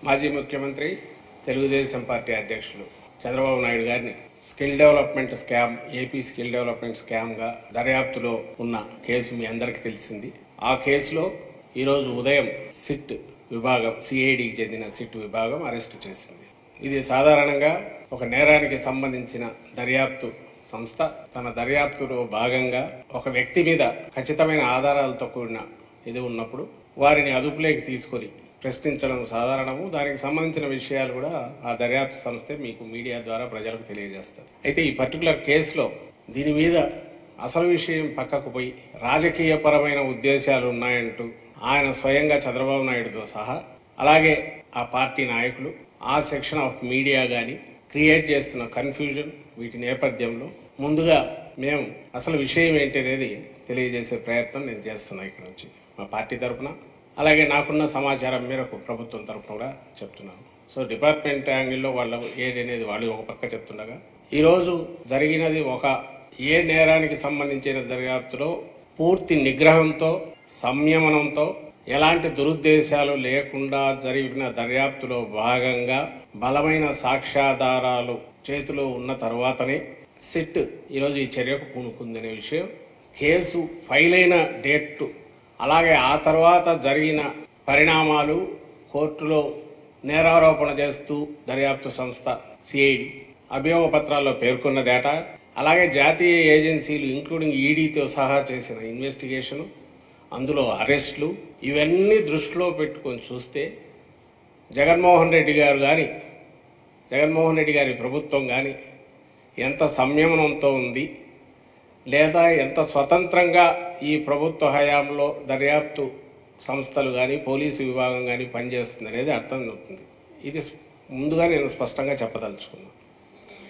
మాజీ ముఖ్యమంత్రి తెలుగుదేశం పార్టీ అధ్యక్షులు చంద్రబాబు నాయుడు గారిని skill development scam AP skill development scam గా దర్యాప్తులో ఉన్న కేసు మీ అందరికీ తెలిసింది ఆ కేసులో ఈరోజు ఉదయం సిట్ విభాగం సిఐడికి చెందిన సిట్ విభాగం అరెస్టు చేసింది ఇది సాధారణంగా ఒక నేరానికి సంబంధించిన దర్యాప్తు సంస్థ తన దర్యాప్తులో భాగంగా ఒక వ్యక్తి మీద ఖచ్చితమైన ఆధారాలతో కూడిన ఇది ఉన్నప్పుడు వారిని అదుపులోకి తీసుకొని ప్రశ్నించడం సాధారణము దానికి సంబంధించిన విషయాలు కూడా ఆ దర్యాప్తు సంస్థే మీకు మీడియా ద్వారా ప్రజలకు తెలియజేస్తుంది అయితే ఈ పర్టికులర్ కేసులో దీని మీద అసలు విషయం పక్కకు పోయి రాజకీయపరమైన ఉద్దేశాలు ఉన్నాయంటూ ఆయన స్వయంగా చంద్రబాబు నాయుడుతో సహా అలాగే ఆ పార్టీ నాయకులు ఆ సెక్షన్ ఆఫ్ మీడియా కానీ క్రియేట్ చేస్తున్న కన్ఫ్యూజన్ వీటి నేపథ్యంలో ముందుగా మేము అసలు విషయం ఏంటి అనేది తెలియజేసే ప్రయత్నం నేను చేస్తున్నా ఇక్కడ నుంచి మా పార్టీ తరఫున అలాగే నాకున్న సమాచారం మేరకు ప్రభుత్వం తరఫున కూడా చెప్తున్నాను సో డిపార్ట్మెంట్ యాంగిల్లో వాళ్ళ ఏది అనేది వాళ్ళు ఒక పక్క చెప్తుండగా ఈరోజు జరిగినది ఒక ఏ నేరానికి సంబంధించిన దర్యాప్తులో పూర్తి నిగ్రహంతో సంయమనంతో ఎలాంటి దురుద్దేశాలు లేకుండా జరిగిన దర్యాప్తులో భాగంగా బలమైన సాక్ష్యాధారాలు చేతిలో ఉన్న తర్వాతనే సిట్ ఈరోజు ఈ చర్యకు పూనుకుందనే విషయం కేసు ఫైల్ అయిన డేట్ అలాగే ఆ తర్వాత జరిగిన పరిణామాలు కోర్టులో నేరారోపణ చేస్తూ దర్యాప్తు సంస్థ సిఐడి అభియోగ పత్రాల్లో పేర్కొన్న డేటా అలాగే జాతీయ ఏజెన్సీలు ఇంక్లూడింగ్ ఈడీతో సహా చేసిన ఇన్వెస్టిగేషను అందులో అరెస్టులు ఇవన్నీ దృష్టిలో పెట్టుకొని చూస్తే జగన్మోహన్ రెడ్డి గారు కానీ జగన్మోహన్ రెడ్డి గారి ప్రభుత్వం కానీ ఎంత సంయమనంతో ఉంది లేదా ఎంత స్వతంత్రంగా ఈ ప్రభుత్వ హయాంలో దర్యాప్తు సంస్థలు కానీ పోలీసు విభాగం కానీ పనిచేస్తుంది అనేది అర్థం అవుతుంది ఇది ముందుగా నేను స్పష్టంగా చెప్పదలుచుకున్నాను